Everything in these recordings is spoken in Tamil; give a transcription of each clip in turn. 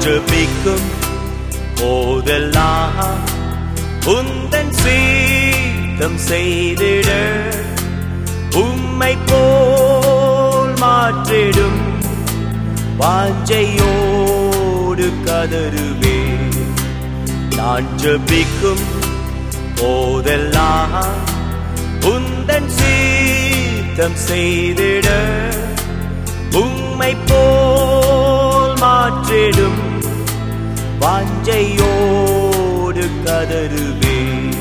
ஜபிக்கும் போதெல்லாம் உந்தன் சீத்தம் செய்திட உம்மை போல் மாற்றிடும் வாஞ்சையோடு கதறுவே நான் ஜபிக்கும் போதெல்லாம் உந்தன் சீத்தம் செய்திட உம்மை போல் மாற்றிடும் வாஞ்சையோடு கதறுவே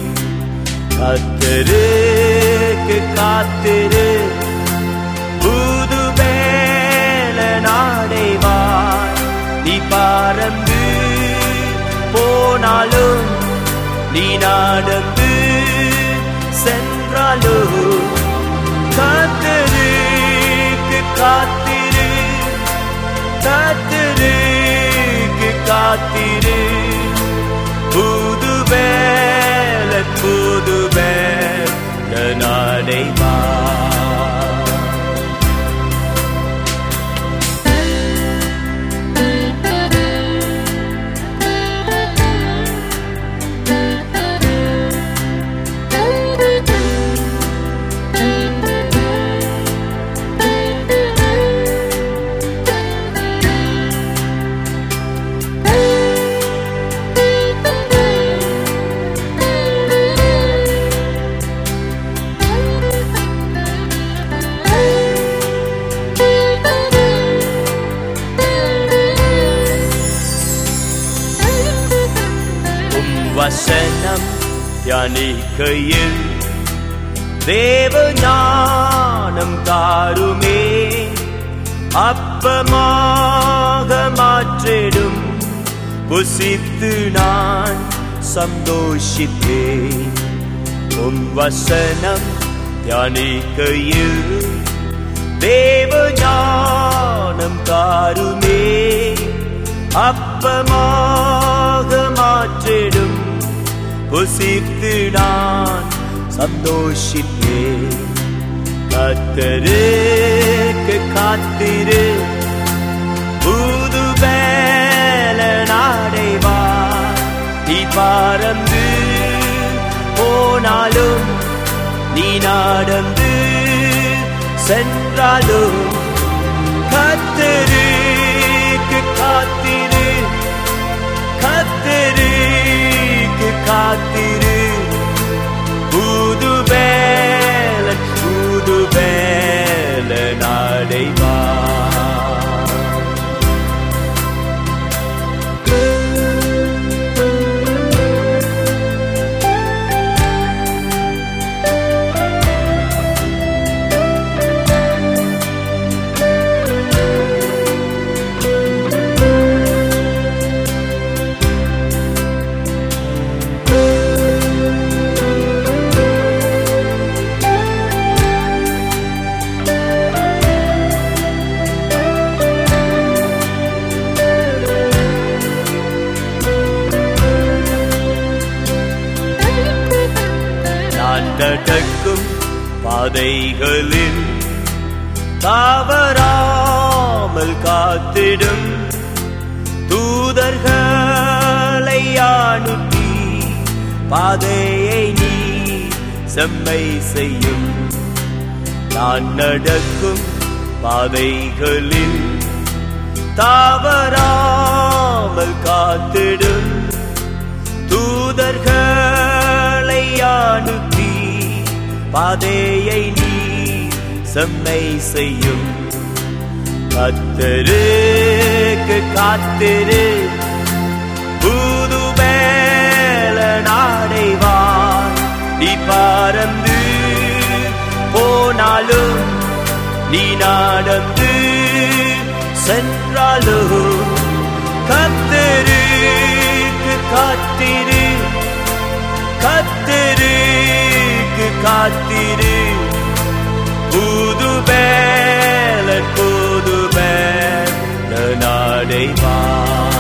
கத்தருக்கு காத்திரு புது வேல நாடைவாய் நீ பறந்து போனாலும் நீ நடந்து சென்றாலும் காத்திருக்கு காத்திரு காத்திருக்கு காத்திரு புது வேல புது வேல நாடைவா உம் வசனம் தியானிக்கையில் தேவ ஞானம் தாருமே அப்பமாக மாற்றிடும் புசித்து நான் சந்தோஷித்தேன் உம் வசனம் தியானிக்கையில் தேவ ஞானம் தாருமே அப்பமாக மாற்றிடும் புசித்து நான் சந்தோஷித்தேன் கத்தருக்கு காத்திரு புது வேல நாடைவா நீ பறந்து போனாலும் நீ நடந்து சென்றாலும் கத்தருக்கு காத்திரு கத்தருக்கு காத்திரு புது வேல புது வேல நாடைவா நான் நடக்கும் பாதைகளில் தவறாமல் காத்திடும் தூதர்களை அனுப்பி பாதையை நீ செம்மை செய்யும் நான் நடக்கும் பாதைகளில் தவறாமல் காத்திடும் தூதர்களை அனுப்பி பாதையை நீ செம்மை செய்யும் கத்தருக்கு காத்திரு புது மேல நாடைவான் நீ பறந்து போனாலும் நீ நடந்து சென்றாலும் கத்தருக்கு காத்திரு கத்தருக்கு காத்திரு புது வேலன் புது வேல நாடைவா